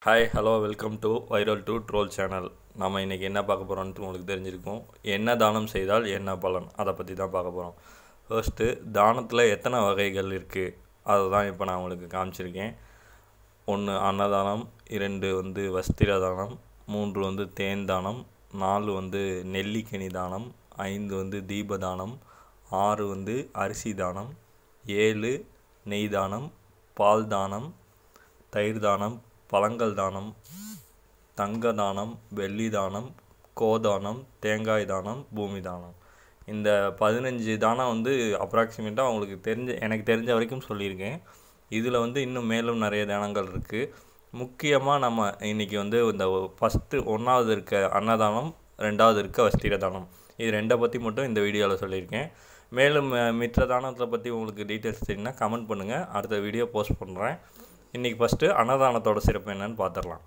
hi hello welcome to viral to troll channel நம்ம இன்றைக்கி என்ன பார்க்க போகிறோம்னு உங்களுக்கு தெரிஞ்சிருக்கும் என்ன தானம் செய்தால் என்ன பலன் அதை பற்றி தான் பார்க்க போகிறோம் ஃபர்ஸ்ட்டு தானத்தில் எத்தனை வகைகள் இருக்குது அதை தான் இப்போ நான் உங்களுக்கு காமிச்சிருக்கேன் ஒன்று அன்னதானம் இரண்டு வந்து வஸ்திர தானம் மூன்று வந்து தேன் தானம் நாலு வந்து நெல்லிக்கனி தானம் ஐந்து வந்து தீப தானம் ஆறு வந்து அரிசி தானம் ஏழு நெய் தானம் பால் தானம் தயிர் தானம் பழங்கள் தானம் தங்க தானம் வெள்ளி தானம் கோதானம் தேங்காய் தானம் பூமி தானம் இந்த பதினஞ்சு தானம் வந்து அப்ராக்சிமேட்டாக உங்களுக்கு தெரிஞ்ச எனக்கு தெரிஞ்ச வரைக்கும் சொல்லியிருக்கேன் இதில் வந்து இன்னும் மேலும் நிறைய தானங்கள் இருக்குது முக்கியமாக நம்ம இன்றைக்கி வந்து இந்த ஃபஸ்ட்டு ஒன்றாவது இருக்க அன்னதானம் ரெண்டாவது இருக்க வஸ்திர தானம் இது ரெண்டை பற்றி மட்டும் இந்த வீடியோவில் சொல்லியிருக்கேன் மேலும் அஹ், மிற்ற தானத்தை பற்றி உங்களுக்கு டீட்டெயில்ஸ் தெரியும்னா கமெண்ட் பண்ணுங்கள் அடுத்த வீடியோ போஸ்ட் பண்ணுறேன் இன்றைக்கி ஃபஸ்ட்டு அன்னதானத்தோட சிறப்பு என்னன்னு பார்த்துடலாம்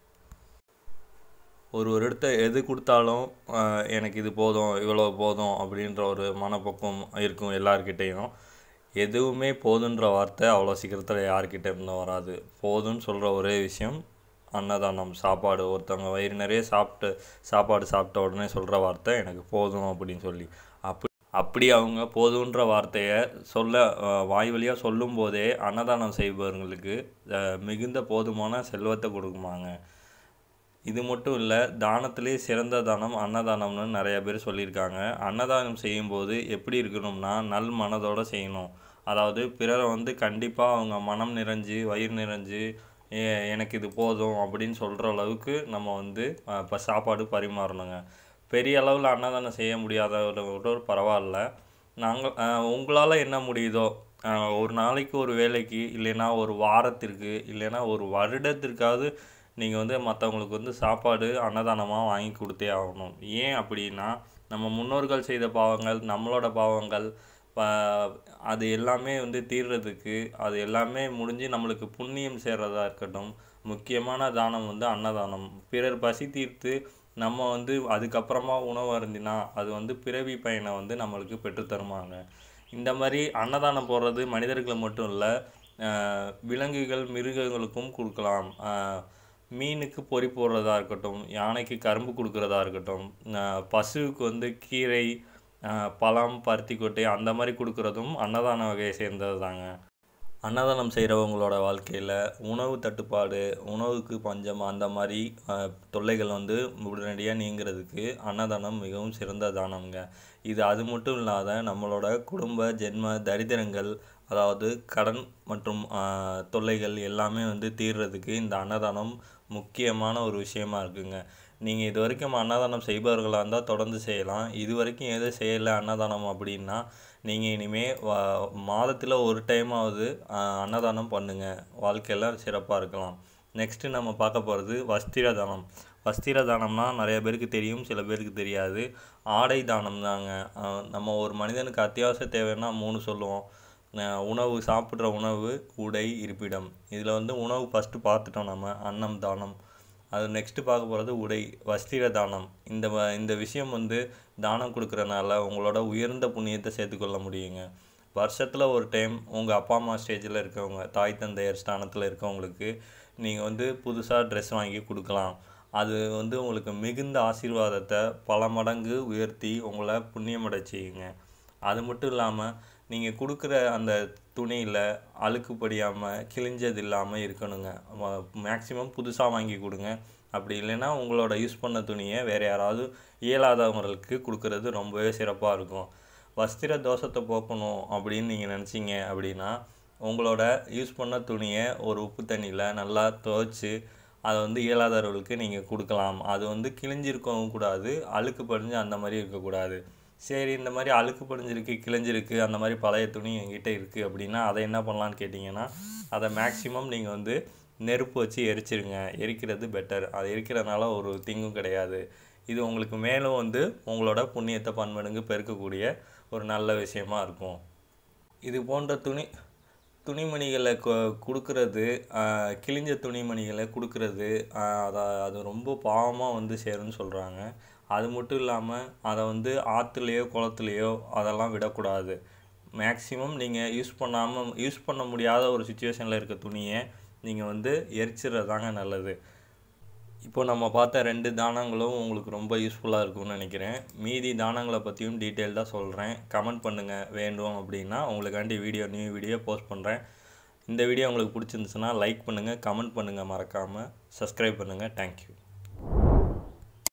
ஒரு ஒரு இடத்த எது கொடுத்தாலும் ஆஹ், எனக்கு இது போதும் இவ்வளோ போதும் அப்படின்ற ஒரு மனப்பக்குவம் இருக்கும் எல்லார்கிட்டேயும் எதுவுமே போதுன்ற வார்த்தை அவ்வளோ சீக்கிரத்தில் யார்கிட்ட இருந்தும் வராது போதும்னு சொல்கிற ஒரே விஷயம் அன்னதானம் சாப்பாடு ஒருத்தவங்க வயிறு நிறைய சாப்பிட்டு சாப்பாடு சாப்பிட்ட உடனே சொல்கிற வார்த்தை எனக்கு போதும் அப்படின்னு சொல்லி அப்படி அப்படி அவங்க போதுன்ற வார்த்தையை சொல்ல ஆஹ், வாய் வழியாக சொல்லும்போதே அன்னதானம் செய்பவர்களுக்கு ஆஹ், மிகுந்த போதுமான செல்வத்தை கொடுக்குமாங்க இது மட்டும் இல்லை தானத்திலே சிறந்த தானம் அன்னதானம்னு நிறைய பேர் சொல்லியிருக்காங்க அன்னதானம் செய்யும்போது எப்படி இருக்கணும்னா நல் மனதோட செய்யணும் அதாவது பிறரை வந்து கண்டிப்பாக அவங்க மனம் நிறைஞ்சு வயிறு நிறைஞ்சு "ஏ- எனக்கு இது போதும் அப்படின்னு சொல்கிற அளவுக்கு நம்ம வந்து இப்போ சாப்பாடு பரிமாறணுங்க பெரிய அளவில் அன்னதானம் செய்ய முடியாதவரோட பரவாயில்ல நாங்கள் உங்களால் என்ன முடியுதோ அஹ், ஒரு நாளைக்கு ஒரு வேலைக்கு இல்லைன்னா ஒரு வாரத்திற்கு இல்லைன்னா ஒரு வருடத்திற்காவது நீங்கள் வந்து மற்றவங்களுக்கு வந்து சாப்பாடு அன்னதானமாக வாங்கி கொடுத்தே ஆகணும் ஏன் அப்படின்னா நம்ம முன்னோர்கள் செய்த பாவங்கள் நம்மளோட பாவங்கள் ப- அது எல்லாமே வந்து தீர்றதுக்கு அது எல்லாமே முடிஞ்சு நம்மளுக்கு புண்ணியம் சேர்றதா இருக்கட்டும் முக்கியமான தானம் வந்து அன்னதானம் பிறர் பசி தீர்த்து நம்ம வந்து அதுக்கப்புறமா உணவு அருந்தினா அது வந்து பிறவி பயனை வந்து நம்மளுக்கு பெற்றுத்தருமாங்க இந்த மாதிரி அன்னதானம் போடுறது மனிதர்கள் மட்டும் இல்லை விலங்குகள் மிருகங்களுக்கும் கொடுக்கலாம் ஆஹ் மீனுக்கு பொறி போடுறதா இருக்கட்டும் யானைக்கு கரும்பு கொடுக்குறதா இருக்கட்டும் ஆஹ் பசுவுக்கு வந்து கீரை ஆஹ் பழம் பருத்திக்கொட்டை அந்த மாதிரி கொடுக்குறதும் அன்னதான வகையை சேர்ந்தது தாங்க அன்னதானம் செய்கிறவங்களோட வாழ்க்கையில் உணவு தட்டுப்பாடு உணவுக்கு பஞ்சம் அந்த மாதிரி ஆஹ், தொல்லைகள் வந்து உடனடியாக நீங்கிறதுக்கு அன்னதானம் மிகவும் சிறந்த தானம்ங்க இது அது மட்டும் இல்லாத நம்மளோட குடும்ப ஜென்ம தரித்திரங்கள் அதாவது கடன் மற்றும் ஆஹ், தொல்லைகள் எல்லாமே வந்து தீர்றதுக்கு இந்த அன்னதானம் முக்கியமான ஒரு விஷயமா இருக்குங்க நீங்கள் இது வரைக்கும் அன்னதானம் செய்பவர்களாக இருந்தால் தொடர்ந்து செய்யலாம் இது வரைக்கும் எதுவும் செய்யலை அன்னதானம் அப்படின்னா நீங்கள் இனிமேல் மாதத்தில் ஒரு டைமாவது அன்னதானம் பண்ணுங்கள் வாழ்க்கையில் சிறப்பாக இருக்கலாம் நெக்ஸ்ட்டு நம்ம பார்க்க போகிறது வஸ்திர தானம் வஸ்திர தானம்னா நிறைய பேருக்கு தெரியும் சில பேருக்கு தெரியாது ஆடை தானம் தாங்க அஹ் நம்ம ஒரு மனிதனுக்கு அத்தியாவசிய தேவைன்னா மூணு சொல்லுவோம் அஹ் உணவு சாப்பிட்ற உணவு உடை இருப்பிடம் இதில் வந்து உணவு ஃபஸ்ட்டு பார்த்துட்டோம் நம்ம அன்னம் தானம் அது நெக்ஸ்ட்டு பார்க்க போகிறது உடை வஸ்திர தானம் இந்த வ- இந்த விஷயம் வந்து தானம் கொடுக்குறனால உங்களோட உயர்ந்த புண்ணியத்தை சேர்த்துக்கொள்ள முடியுங்க வருஷத்தில் ஒரு டைம் உங்கள் அப்பா அம்மா ஸ்டேஜில் இருக்கவங்க தாய் தந்தையர் ஸ்தானத்தில் இருக்கவங்களுக்கு நீங்கள் வந்து புதுசாக ட்ரெஸ் வாங்கி கொடுக்கலாம் அது வந்து உங்களுக்கு மிகுந்த ஆசீர்வாதத்தை பல மடங்கு உயர்த்தி உங்களை புண்ணியமடை செய்யுங்க அது மட்டும் இல்லாமல் நீங்கள் கொடுக்குற அந்த துணியில் அழுக்கு படியாமல் கிழிஞ்சது இல்லாமல் இருக்கணுங்க மேக்ஸிமம் புதுசாக வாங்கி கொடுங்க அப்படி இல்லைன்னா உங்களோட யூஸ் பண்ண துணியை வேறு யாராவது இயலாதவங்களுக்கு கொடுக்கறது ரொம்பவே சிறப்பாக இருக்கும் வஸ்திர தோஷத்தை போக்கணும் அப்படின்னு நீங்கள் நினச்சிங்க அப்படின்னா உங்களோட யூஸ் பண்ண துணியை ஒரு உப்பு தண்ணியில் நல்லா துவைச்சு அதை வந்து இயலாதவர்களுக்கு நீங்கள் கொடுக்கலாம் அது வந்து கிழிஞ்சிருக்கவும் கூடாது அழுக்கு படிஞ்சு அந்த மாதிரி இருக்கக்கூடாது சரி இந்த மாதிரி அழுக்கு படிஞ்சிருக்கு கிழிஞ்சிருக்கு அந்த மாதிரி பழைய துணி என்கிட்ட இருக்குது அப்படின்னா அதை என்ன பண்ணலான்னு கேட்டிங்கன்னா அதை மேக்ஸிமம் நீங்கள் வந்து நெருப்பு வச்சு எரிச்சிருங்க எரிக்கிறது பெட்டர் அது எரிக்கிறதுனால ஒரு தீங்கும் கிடையாது இது உங்களுக்கு மேலும் வந்து உங்களோட புண்ணியத்தை பன்மடங்கு பெருக்கக்கூடிய ஒரு நல்ல விஷயமா இருக்கும் இது போன்ற துணி துணிமணிகளை கொ- கொடுக்கறது ஆஹ், கிழிஞ்ச துணிமணிகளை கொடுக்கறது ஆஹ், அதை அது ரொம்ப பாவமாக வந்து சேரும்னு சொல்கிறாங்க அது மட்டும் இல்லாமல் அதை வந்து ஆற்றுலையோ குளத்துலையோ அதெல்லாம் விடக்கூடாது மேக்ஸிமம் நீங்கள் யூஸ் பண்ணாமல் யூஸ் பண்ண முடியாத ஒரு சுச்சுவேஷனில் இருக்க துணியை நீங்கள் வந்து எரிச்சிடுறதாங்க நல்லது இப்போ நம்ம பார்த்த ரெண்டு தானங்களும் உங்களுக்கு ரொம்ப யூஸ்ஃபுல்லாக இருக்கும்னு நினைக்கிறேன் மீதி தானங்களை பற்றியும் டீட்டெயில்டாக சொல்கிறேன் கமெண்ட் பண்ணுங்கள் வேண்டும் அப்படின்னா உங்களுக்காண்டி வீடியோ நியூ வீடியோ போஸ்ட் பண்ணுறேன் இந்த வீடியோ உங்களுக்கு பிடிச்சிருந்துச்சுன்னா லைக் பண்ணுங்கள் கமெண்ட் பண்ணுங்கள் மறக்காமல் சப்ஸ்கிரைப் பண்ணுங்கள் தேங்க்யூ